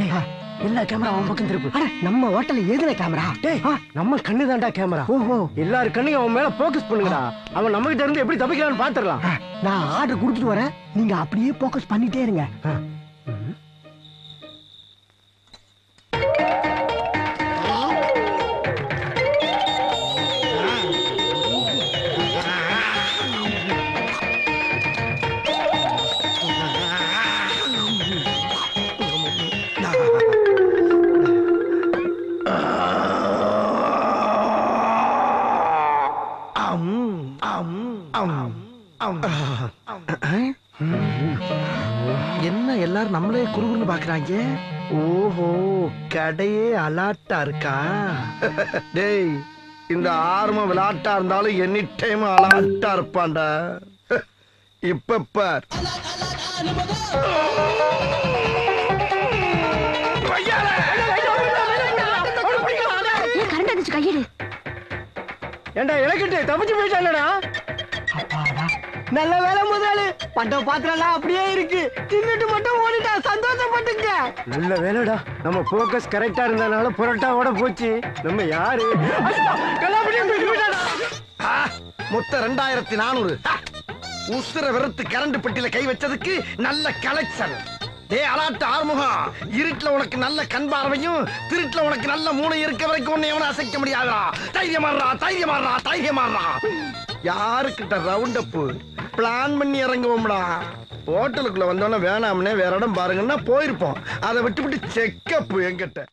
எல்லா கேமரா அவன் பக்கம் திருப்பு அட நம்ம ஹோட்டல்ல எதுல கேமரா டேய் நம்ம கண்ணு தான்டா கேமரா ஓஹோ எல்லார் கண்ணையும் அவன் மேல போக்கஸ் பண்ணுங்கடா அவன் நம்ம கிட்ட இருந்து எப்படி தப்பிக்கலாம்னு பாத்துடலாம் ஆ, நான் ஆர்டர் கொடுத்துட்டு வரேன் நீங்க அப்படியே போக்கஸ் பண்ணிட்டே இருங்க என்ன எல்லாரும் நம்மளே குறுகுறுன்னு பாக்குறாங்க ஓஹோ கடையே அலாட்டா இருக்கா டேய் இந்த ஆர்ம விளையாட்டா இருந்தாலும் எனி டைம் அலாட்டா இருப்பான்டா இப்ப பார் ஏன் கரண்ட் வந்துச்சு கையெடு ஏண்டா இலக்கிட்டு தப்பிச்சு போயிட்டானடா அப்பாடா நல்ல வேலை முதலாளி பட்ட பாத்திரம் அப்படியே இருக்கு தின்னுட்டு மட்டும் ஓடிட்டா சந்தோஷப்பட்டுங்க நல்ல வேலைடா நம்ம போக்கஸ் கரெக்டா இருந்தனால புரோட்டாவோட போச்சு நம்ம யாரு ஐயோ, கல்லாப்பட்டியும் தூக்கி போயிட்டாடா. ஆ, மொத்தம் ரெண்டாயிரத்தி நானூறு உசுர வெறுத்து கரண்ட் பெட்டியில கை வச்சதுக்கு நல்ல கலெக்ஷன் டே அலாட்டு ஆறுமுகம் இருட்டுல உனக்கு நல்ல கண் பார்வையும் திருட்டுல உனக்கு நல்ல மூளை இருக்க வரைக்கும் உன்னை எவனும் அசைக்க முடியாதா தைரியமாடுறா தைரியமாடுறா தைரியமாடுறா யாருக்கிட்ட ரவுண்ட் அப் பிளான் பண்ணி இறங்குவோம்டா ஹோட்டலுக்குள்ள வந்தோன்னே வேணாம்னே வேற இடம் பாருங்கன்னா போயிருப்போம் அதை விட்டு விட்டு செக்கப் எங்கிட்ட